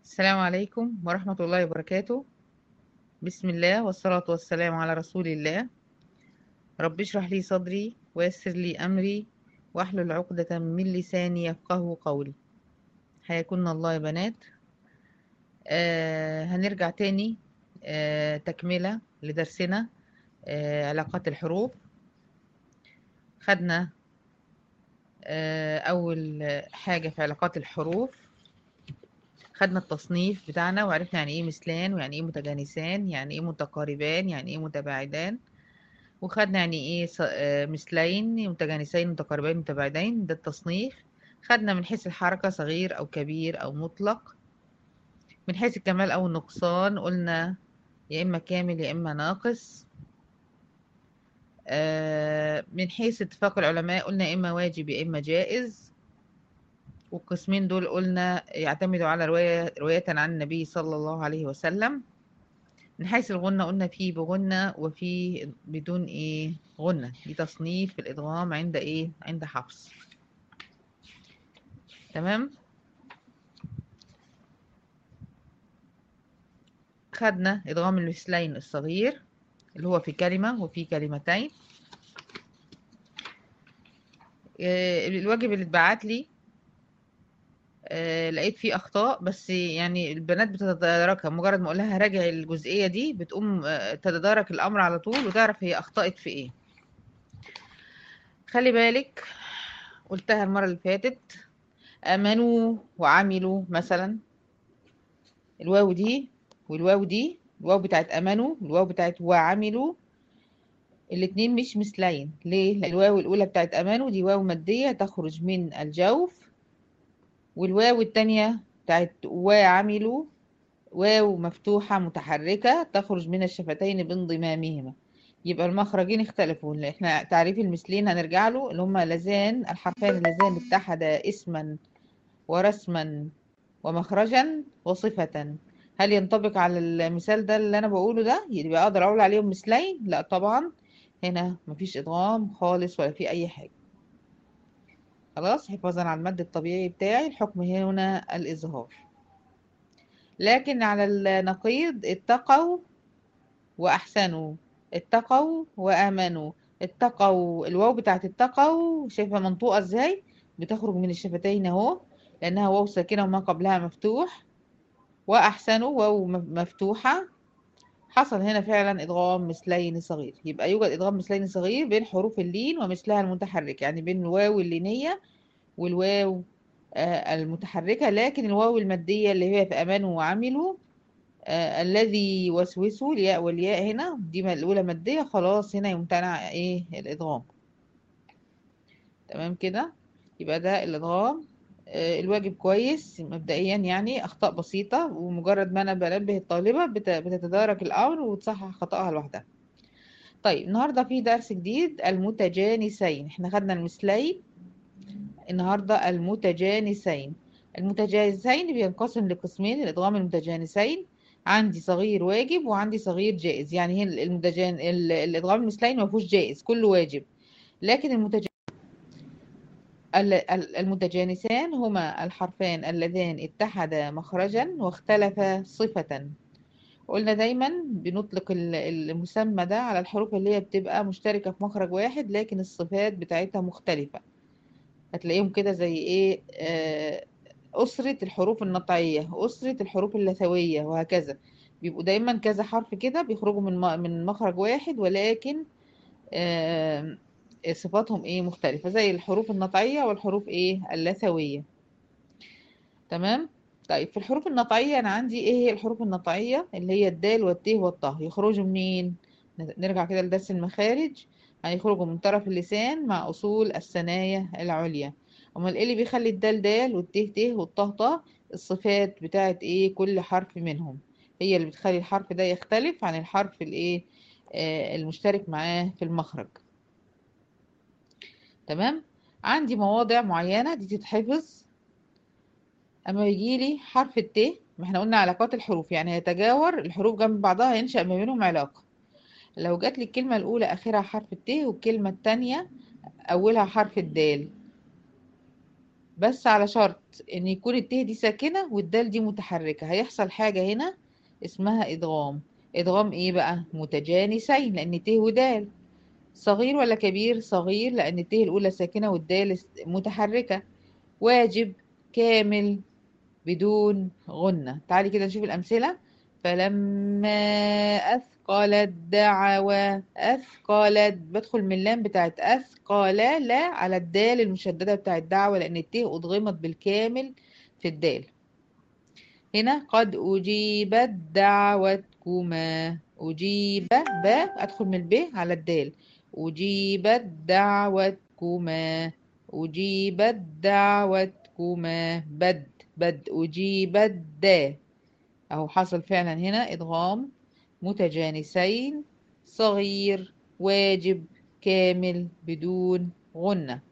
السلام عليكم ورحمة الله وبركاته بسم الله والصلاة والسلام على رسول الله رب اشرح لي صدري ويسر لي أمري واحلل عقدة من لساني يفقه قولي حياكن الله يا بنات آه هنرجع تاني آه تكملة لدرسنا آه علاقات الحروف خدنا آه أول حاجة في علاقات الحروف خدنا التصنيف بتاعنا وعرفنا يعني ايه مثلان ويعني ايه متجانسان يعني ايه متقاربان يعني ايه متباعدان وخدنا يعني ايه ص- آه، مثلين متجانسين متقاربين متباعدين ده التصنيف خدنا من حيث الحركة صغير أو كبير أو مطلق من حيث الكمال أو النقصان قلنا يا إما كامل يا إما ناقص آه، من حيث اتفاق العلماء قلنا يا إما واجب يا إما جائز والقسمين دول قلنا يعتمدوا على رواية رواية عن النبي صلى الله عليه وسلم من حيث الغنة قلنا في بغنة وفي بدون ايه غنة دي تصنيف الإدغام عند ايه عند حفص تمام خدنا إدغام المثلين الصغير اللي هو في كلمة وفي كلمتين آه، الواجب اللي اتبعت لي آه، لقيت فيه أخطاء بس يعني البنات بتتداركها مجرد ما أقول لها راجع الجزئية دي بتقوم آه، تتدارك الأمر على طول وتعرف هي أخطأت في إيه خلي بالك قلتها المرة اللي فاتت آمنوا وعملوا مثلا الواو دي والواو دي الواو بتاعت آمنوا الواو بتاعت وعملوا الاتنين مش مثلين ليه؟ لأن الواو الأولى بتاعت آمنوا دي واو مادية تخرج من الجوف والواو التانية بتاعت وعملوا واو مفتوحة متحركة تخرج من الشفتين بانضمامهما يبقى المخرجين اختلفوا لأن احنا تعريف المثلين هنرجع له اللي هما لذان الحرفان اللذان اتحدا اسما ورسما ومخرجا وصفة هل ينطبق على المثال ده اللي انا بقوله ده يبقى اقدر اقول عليهم مثلين لا طبعا هنا مفيش ادغام خالص ولا في اي حاجة خلاص حفاظا على المد الطبيعي بتاعي الحكم هنا الإظهار لكن على النقيض اتقوا وأحسنوا اتقوا وآمنوا اتقوا الواو بتاعت اتقوا شايفة منطوقة ازاي بتخرج من الشفتين اهو لأنها واو ساكنة وما قبلها مفتوح وأحسنوا واو م- مفتوحة حصل هنا فعلا إدغام مثلين صغير يبقى يوجد إدغام مثلين صغير بين حروف اللين ومثلها المتحرك يعني بين الواو اللينية والواو آه، المتحركة لكن الواو المادية اللي هي في أمانوا وعملوا آه، الذي يوسوسوا الياء والياء هنا دي م- الأولى مادية خلاص هنا يمتنع إيه الإدغام تمام كده يبقى ده الإدغام آه، الواجب كويس مبدئيا يعني أخطاء بسيطة ومجرد ما أنا بنبه الطالبة بت- بتتدارك الأمر وتصحح خطأها لوحدها طيب النهاردة في درس جديد المتجانسين احنا خدنا المثلين النهاردة المتجانسين المتجانسين بينقسم لقسمين الإدغام المتجانسين عندي صغير واجب وعندي صغير جائز يعني هنا المتجان ال- الإدغام المثلين ما فيهوش جائز كله واجب لكن المتج... ال- ال- المتجانسان هما الحرفان اللذان اتحدا مخرجا واختلفا صفة قلنا دايما بنطلق ال- المسمى ده على الحروف اللي هي بتبقى مشتركة في مخرج واحد لكن الصفات بتاعتها مختلفة هتلاقيهم كده زي ايه آه، أسرة الحروف النطعية أسرة الحروف اللثوية وهكذا بيبقوا دايما كذا حرف كده بيخرجوا من م- من مخرج واحد ولكن آه، صفاتهم ايه مختلفة زي الحروف النطعية والحروف ايه اللثوية تمام طيب في الحروف النطعية أنا عندي إيه هي الحروف النطعية اللي هي الدال والت والطه يخرجوا منين نرجع كده لدرس المخارج هيخرجوا من طرف اللسان مع أصول الثنايا العليا أمال إيه اللي بيخلي الدال دال والت ت والطه طه الصفات بتاعت إيه كل حرف منهم هي اللي بتخلي الحرف ده يختلف عن الحرف الإيه آه المشترك معاه في المخرج تمام عندي مواضع معينة دي تتحفظ اما يجي لي حرف الت ما احنا قلنا علاقات الحروف يعني يتجاور الحروف جنب بعضها ينشأ ما بينهم علاقة لو جات لي الكلمة الأولى آخرها حرف الت والكلمة التانية أولها حرف الدال بس على شرط ان يكون الت دي ساكنة والدال دي متحركة هيحصل حاجة هنا اسمها ادغام ادغام ايه بقى متجانسين لان ت ودال صغير ولا كبير صغير لان الت الاولى ساكنة والدال متحركة واجب كامل بدون غنة تعالي كده نشوف الأمثلة فلما أثقلت دعوى أثقلت بدخل من اللام بتاعت أثقل لا على الدال المشددة بتاعت دعوة لأن الت أضغمت بالكامل في الدال هنا قد أجيبت دعوتكما أجيب ب أدخل من الب على الدال أجيبت دعوتكما أجيبت دعوتكما بد بد أجيبت دا أهو حصل فعلا هنا إدغام متجانسين صغير واجب كامل بدون غنة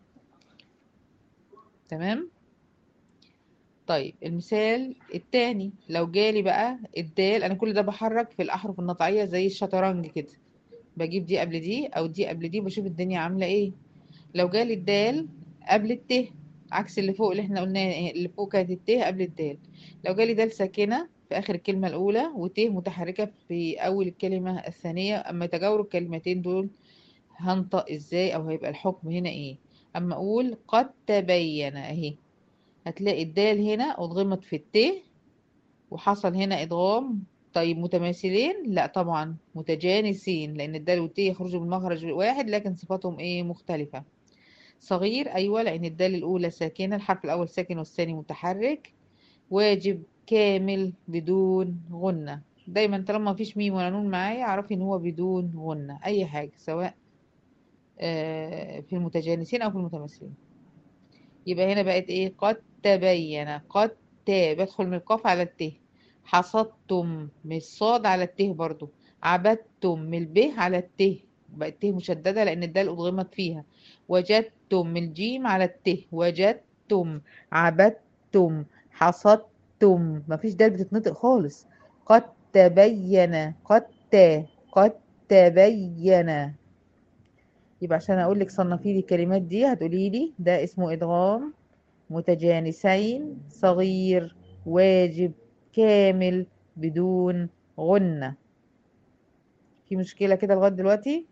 تمام طيب المثال التاني لو جالي بقى الدال أنا كل ده بحرك في الأحرف النطعية زي الشطرنج كده بجيب دي قبل دي أو دي قبل دي بشوف الدنيا عاملة إيه لو جالي الدال قبل الت عكس اللي فوق اللي احنا قلناه اللي فوق كانت الت قبل الدال لو جالي دال ساكنة في آخر الكلمة الأولى وت متحركة في أول الكلمة الثانية أما يتجاوروا الكلمتين دول هنطق ازاي أو هيبقى الحكم هنا ايه أما أقول قد تبين اهي هتلاقي الدال هنا أضغمت في الت وحصل هنا إدغام طيب متماثلين لا طبعا متجانسين لأن الدال والت يخرجوا من مخرج واحد لكن صفاتهم ايه مختلفة صغير أيوة لأن الدال الأولى ساكنة الحرف الأول ساكن والثاني متحرك واجب كامل بدون غنة دايما طالما مفيش ميم ولا نون معايا اعرفي ان هو بدون غنة اي حاجة سواء في المتجانسين او في المتماثلين يبقى هنا بقت ايه قد تبين قد تا بدخل من القاف على الت حصدتم من الصاد على الت برضو عبدتم من الب على الت بقت ت مشددة لان الدال اضغمت فيها وجدتم من الجيم على الت وجدتم عبدتم حصدتم مفيش دال بتتنطق خالص قد تبين قد تا قد تبين يبقى عشان اقول لك صنفي لي الكلمات دي هتقولي لي ده اسمه ادغام متجانسين صغير واجب كامل بدون غنة في مشكلة كده لغاية دلوقتي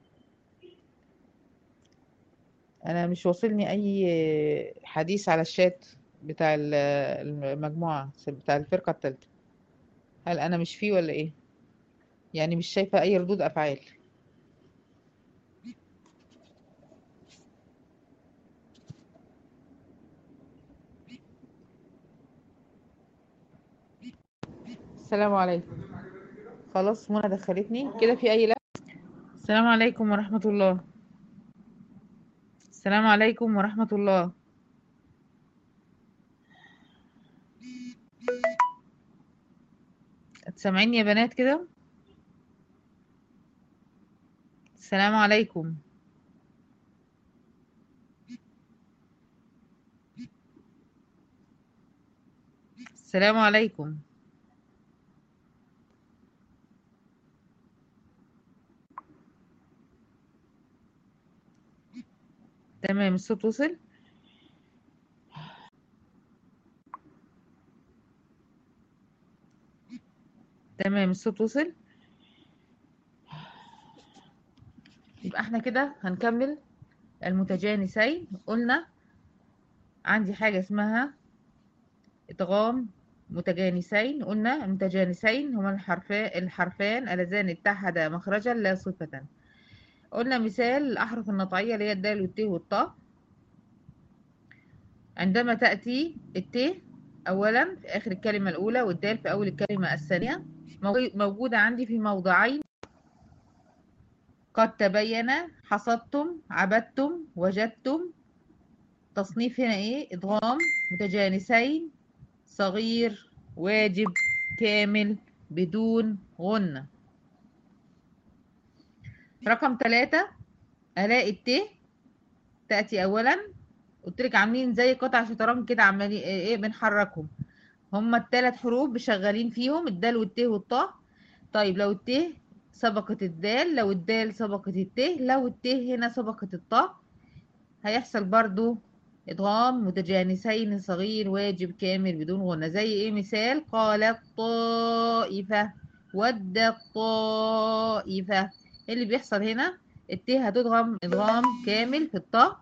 انا مش واصلني اي حديث على الشات بتاع المجموعة بتاع الفرقة التالتة هل انا مش فيه ولا ايه يعني مش شايفة اي ردود افعال السلام عليكم خلاص منى دخلتني كده في اي لا السلام عليكم ورحمة الله السلام عليكم ورحمة الله سامعيني يا بنات كده السلام عليكم السلام عليكم تمام الصوت وصل تمام الصوت وصل يبقى احنا كده هنكمل المتجانسين قلنا عندي حاجة اسمها ادغام متجانسين قلنا المتجانسين هما الحرفان الحرفان اللذان اتحدا مخرجا لا صفة قلنا مثال الأحرف النطعية اللي هي الدال والت والطاء عندما تأتي الت أولا في آخر الكلمة الأولى والدال في أول الكلمة الثانية موجودة عندي في موضعين قد تبين حصدتم عبدتم وجدتم تصنيف هنا ايه ادغام متجانسين صغير واجب كامل بدون غنة رقم ثلاثة ألاقي الت تأتي أولا قلت لك عاملين زي قطع شطرنج كده عمالين ايه بنحركهم هما الثلاث حروف شغالين فيهم الدال والت والطاء طيب لو الت سبقت الدال لو الدال سبقت الت لو الت هنا سبقت الطاء هيحصل برضو ادغام متجانسين صغير واجب كامل بدون غنة زي ايه مثال قالت طائفة ودت طائفة ايه اللي بيحصل هنا الت هتدغم ادغام كامل في الطاء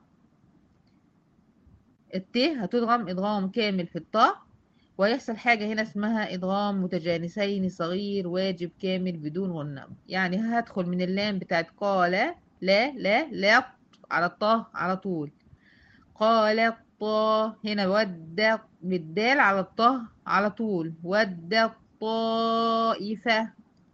الت هتدغم ادغام كامل في الطاء ويحصل حاجة هنا اسمها ادغام متجانسين صغير واجب كامل بدون غنة يعني هدخل من اللام بتاعت قال لا لا لا على الطاء على طول قال الطا هنا ود بالدال على الطه على طول ود الطائفة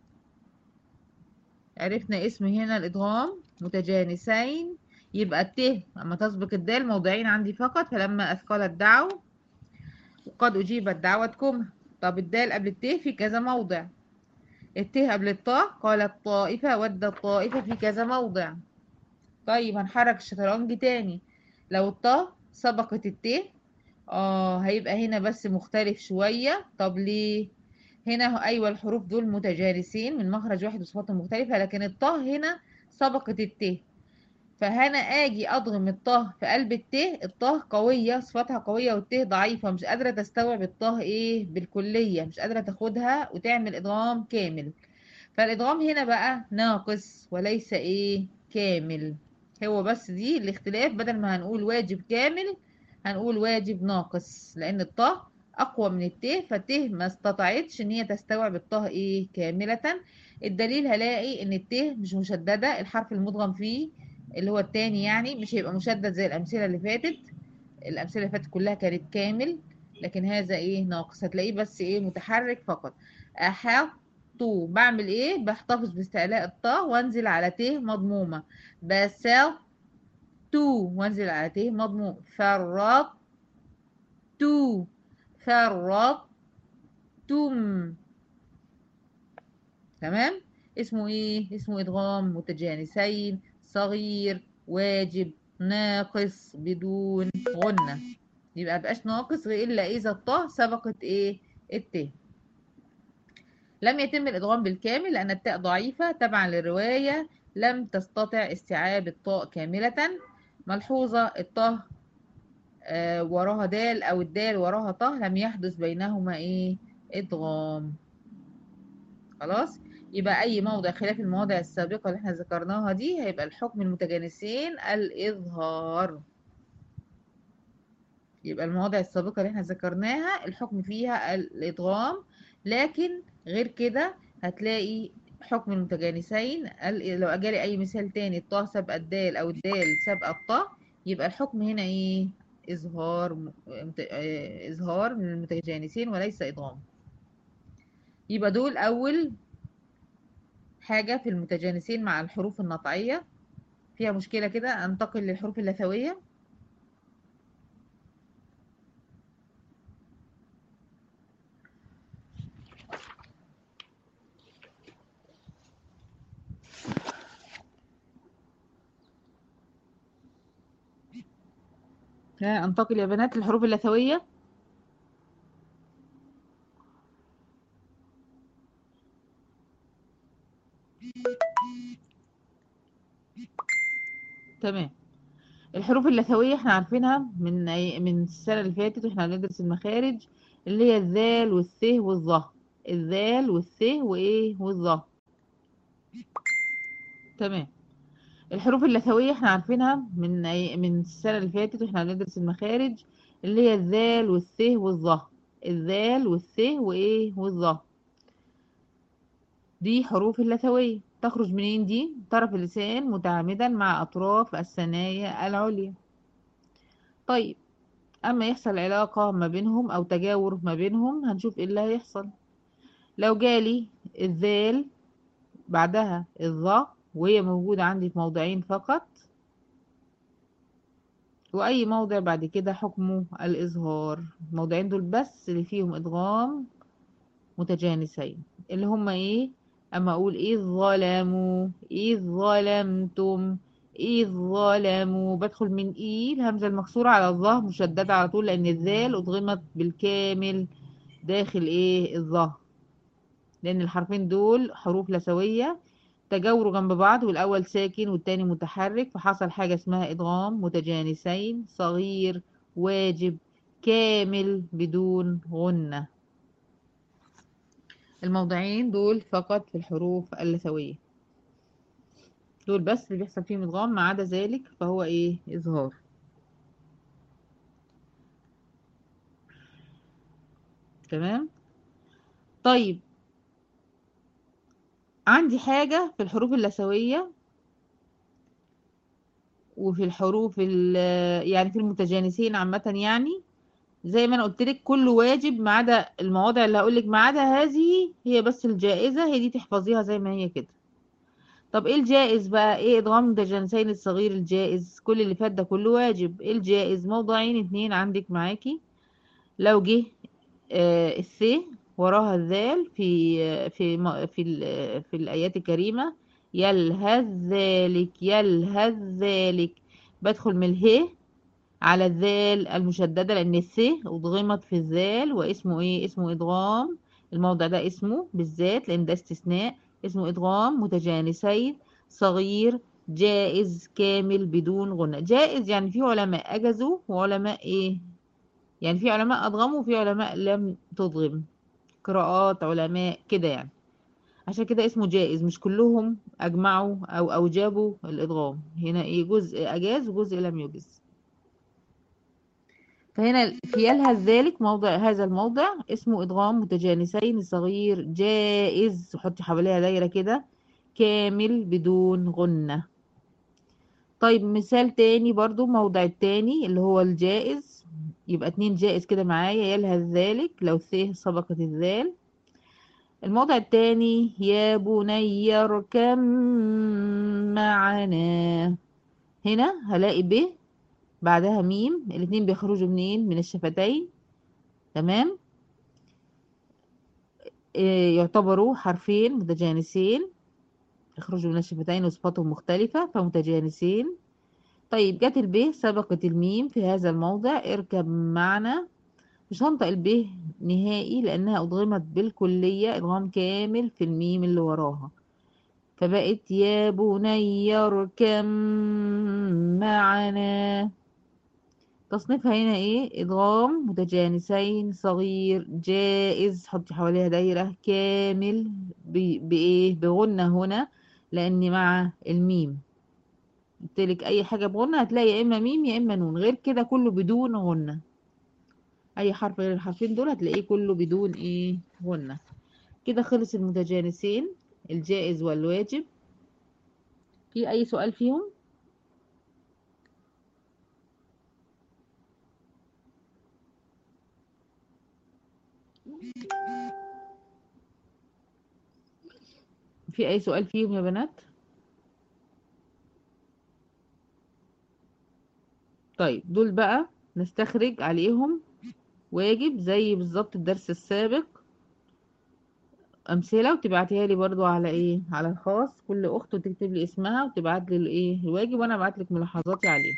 عرفنا اسم هنا الإدغام متجانسين يبقى الت لما تسبق الدال موضعين عندي فقط فلما أثقل الدعو وقد أجيبت دعوتكم طب الدال قبل الت في كذا موضع الت قبل الطاء قالت طائفة ود الطائفة في كذا موضع طيب هنحرك الشطرنج تاني لو الطاء سبقت الت اه هيبقى هنا بس مختلف شوية طب ليه هنا ايوه الحروف دول متجانسين من مخرج واحد وصفاتهم مختلفة لكن الطاء هنا سبقت الت فهنا اجي اضغم الطاء في قلب الت الطاء قوية صفاتها قوية والت ضعيفة مش قادرة تستوعب الطاء ايه بالكلية مش قادرة تاخدها وتعمل ادغام كامل فالادغام هنا بقى ناقص وليس ايه كامل هو بس دي الاختلاف بدل ما هنقول واجب كامل هنقول واجب ناقص لان الطاء اقوى من الت فالت ما استطاعتش ان هي تستوعب الطاء ايه كاملة الدليل هلاقي ان الت مش مشددة الحرف المدغم فيه اللي هو التاني يعني مش هيبقى مشدد زي الامثلة اللي فاتت الامثلة اللي فاتت كلها كانت كامل لكن هذا ايه ناقص هتلاقيه بس ايه متحرك فقط احط بعمل ايه بحتفظ باستعلاء الطاء وانزل على ت مضمومة بسط تو وانزل على ت مضموم فرط تو فرط تم تمام اسمه ايه اسمه ادغام متجانسين صغير واجب ناقص بدون غنة يبقى مبقاش ناقص غير الا اذا الطاء سبقت ايه الت لم يتم الادغام بالكامل لان التاء ضعيفة تبعا للرواية لم تستطع استيعاب الطاء كاملة ملحوظة الطاء آه وراها دال او الدال وراها طاء لم يحدث بينهما ايه ادغام خلاص يبقى اي موضع خلاف المواضع السابقة اللي احنا ذكرناها دي هيبقى الحكم المتجانسين الاظهار يبقى المواضع السابقة اللي احنا ذكرناها الحكم فيها الادغام لكن غير كده هتلاقي حكم المتجانسين لو اجالي اي مثال تاني الطاء سابقة الدال او الدال سابقة الطاء يبقى الحكم هنا ايه اظهار اظهار من المتجانسين وليس ادغام يبقى دول اول حاجة في المتجانسين مع الحروف النطعية فيها مشكلة كده انتقل للحروف اللثوية ها انتقل يا بنات للحروف اللثوية تمام الحروف اللثوية احنا عارفينها من من السنة اللي فاتت واحنا بندرس المخارج اللي هي الذال والث والظه الذال والث وايه والظه تمام الحروف اللثوية احنا عارفينها من من السنة اللي فاتت واحنا بندرس المخارج اللي هي الذال والث والظه الذال والث وايه والظه دي حروف اللثوية تخرج منين دي طرف اللسان متعامدا مع أطراف الثنايا العليا طيب أما يحصل علاقة ما بينهم أو تجاور ما بينهم هنشوف إيه اللي هيحصل لو جالي الذال بعدها الظا وهي موجودة عندي في موضعين فقط وأي موضع بعد كده حكمه الإظهار الموضعين دول بس اللي فيهم إدغام متجانسين اللي هما إيه أما أقول إذ ظلموا إذ ظلمتم إذ ظلموا بدخل من إي الهمزة المكسورة على الظه مشددة على طول لأن الذال أضغمت بالكامل داخل إيه الظه لأن الحرفين دول حروف لثوية تجاوروا جنب بعض والأول ساكن والتاني متحرك فحصل حاجة اسمها إدغام متجانسين صغير واجب كامل بدون غنة الموضعين دول فقط في الحروف اللثوية دول بس اللي بيحصل فيهم ادغام ما عدا ذلك فهو ايه اظهار تمام طيب عندي حاجة في الحروف اللثوية وفي الحروف ال- يعني في المتجانسين عامة يعني زي ما انا قلت لك كله واجب ما عدا المواضع اللي هقول لك ما عدا هذه هي بس الجائزة هي دي تحفظيها زي ما هي كده طب ايه الجائز بقى ايه ادغام المتجانسين الصغير الجائز كل اللي فات ده كله واجب ايه الجائز موضعين اتنين عندك معاكي لو جه آه الث وراها الذال في آه في م- في ال- في الايات الكريمه يلهث ذلك يلهث ذلك بدخل من اله على الذال المشدده لان الث ادغمت في الذال واسمه ايه اسمه ادغام الموضع ده اسمه بالذات لان ده استثناء اسمه ادغام متجانسين صغير جائز كامل بدون غنى جائز يعني في علماء اجزوا وعلماء ايه يعني في علماء أضغموا وفي علماء لم تضغم قراءات علماء كده يعني عشان كده اسمه جائز مش كلهم أجمعوا أو أوجبوا الإضغام هنا إيه جزء أجاز وجزء لم يجز فهنا في يلهث ذلك موضع هذا الموضع اسمه إضغام متجانسين صغير جائز حطي حواليها دايرة كده كامل بدون غنة طيب مثال تاني برضو موضع التاني اللي هو الجائز يبقى اتنين جائز كده معايا يلهث ذلك لو ث سبقت الذال الموضع التاني يا بني اركب معنا هنا هلاقي ب بعدها ميم الاتنين بيخرجوا منين من الشفتين تمام إيه يعتبروا حرفين متجانسين يخرجوا من الشفتين وصفاتهم مختلفة فمتجانسين طيب جت الب سبقت الميم في هذا الموضع اركب معنا مش هنطق الب نهائي لأنها أضغمت بالكلية إدغام كامل في الميم اللي وراها فبقت يا بني اركب معنا تصنيفها هنا ايه إدغام متجانسين صغير جائز حطي حواليها دايرة كامل ب- بإيه بغنة هنا لأن مع الميم قلتلك أي حاجة بغنة هتلاقي يا إما ميم يا إما نون غير كده كله بدون غنة أي حرف غير الحرفين دول هتلاقيه كله بدون إيه غنة كده خلص المتجانسين الجائز والواجب في أي سؤال فيهم؟ في أي سؤال فيهم يا بنات؟ طيب دول بقى نستخرج عليهم واجب زي بالظبط الدرس السابق أمثلة وتبعتيها لي برضو على إيه؟ على الخاص كل أخت وتكتب لي اسمها وتبعت لي الإيه؟ الواجب وأنا أبعت لك ملاحظاتي عليه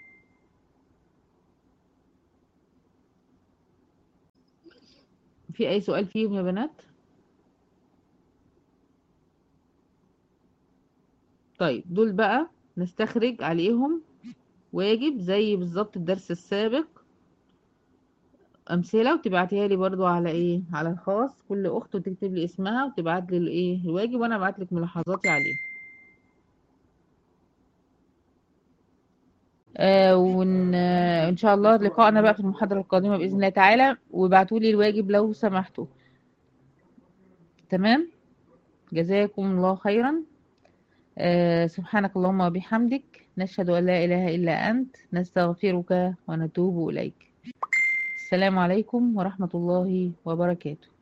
في أي سؤال فيهم يا بنات؟ طيب دول بقى نستخرج عليهم واجب زي بالظبط الدرس السابق أمثلة وتبعتيها لي برضو على إيه؟ على الخاص كل أخت وتكتب لي اسمها وتبعت لي الإيه؟ الواجب وأنا أبعت لك ملاحظاتي عليه آه وإن آه إن شاء الله لقائنا بقى في المحاضرة القادمة بإذن الله تعالى وابعتوا لي الواجب لو سمحتوا تمام جزاكم الله خيرا آه سبحانك اللهم وبحمدك نشهد أن لا إله إلا أنت نستغفرك ونتوب إليك السلام عليكم ورحمة الله وبركاته